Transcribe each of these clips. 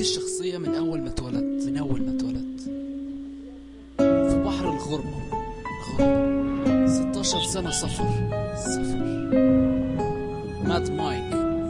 الشخصية من أول ما اتولدت من أول ما اتولدت في بحر الغربة غربة 16 سنة سفر سفر ماد مايك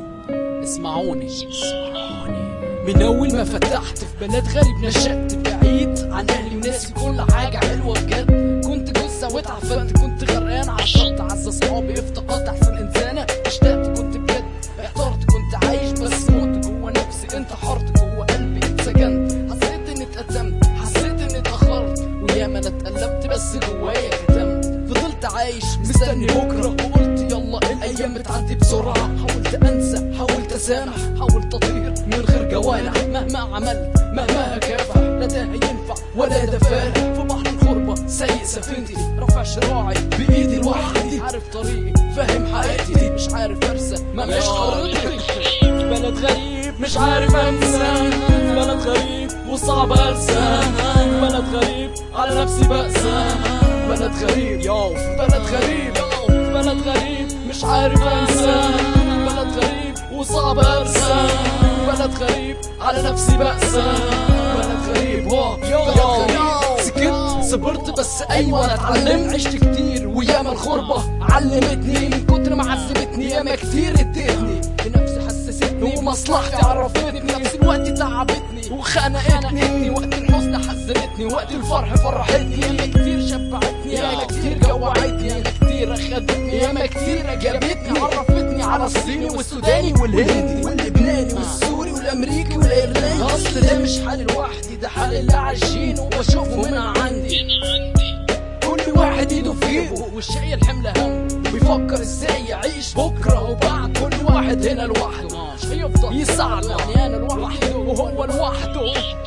اسمعوني اسمعوني من أول ما فتحت في بلد غريب نشأت بعيد عن أهلي وناسي كل حاجة حلوة بجد كنت جثة واتعفنت كنت غرقان على الشط عز أصحابي افتقدت أحسن إنسانة اشتقت كنت بجد احترت كنت عايش بس موت جوه نفسي انتحرت جوه قلبي اتسجنت حسيت اني اتقدمت حسيت اني اتأخرت وياما انا اتقلبت بس جوايا كتمت فضلت عايش مستني بكرة وقلت يلا الايام بتعدي بسرعة حاولت انسى حاولت اسامح حاولت اطير من غير جوانح مهما عملت مهما هكافح لا ده هينفع ولا ده فارق في بحر الغربة سايق سفينتي رافع شراعي بايدي لوحدي عارف طريقي فاهم حياتي مش عارف ارسى ما مش خريطتي بلد غريب مش عارف انسى بلد غريب وصعب ارسى بلد غريب على نفسي بأسى بلد غريب يو بلد غريب بلد غريب مش عارف انسى بلد غريب وصعب ارسى بلد غريب على نفسي بأسى بلد غريب واو بلد غريب سكت صبرت بس ايوه انا اتعلمت عشت كتير وياما الغربة علمتني من كتر ما عذبتني ياما كتير ادتني بنفسي حسستني ومصلحتي عرفتني في نفس الوقت تعبتني وخنقتني وقت الحزن حزنتني وقت الفرح فرحتني ياما كتير شبعتني ياما كتير جوعتني ياما كتير اخدتني ياما كتير جابتني عرفتني على الصيني والسوداني والهندي واللبناني والسوري والامريكي والايرلندي اصل ده مش حالي لوحدي ده حال اللي عايشينه وبشوفه منها عندي كل واحد ايده في جيبه والشقي الحمل هم بيفكر ازاي يعيش بكره وبعد كل واحد هنا لوحده مش هيفضل يساعده يعني انا لوحده وهو لوحده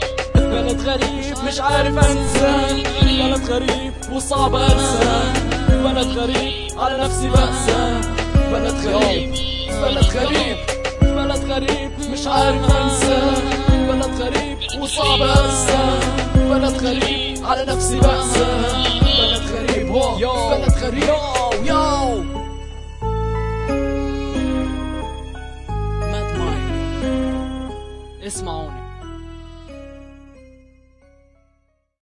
بلد غريب مش عارف انسى بلد غريب وصعب انسى بلد غريب على نفسي بأسى بلد غريب بلد غريب بلد غريب مش عارف انسى بلد غريب وصعب انسى بلد غريب على نفسي بأسى بلد غريب هو بلد غريب يو يو ماد مايك اسمعوني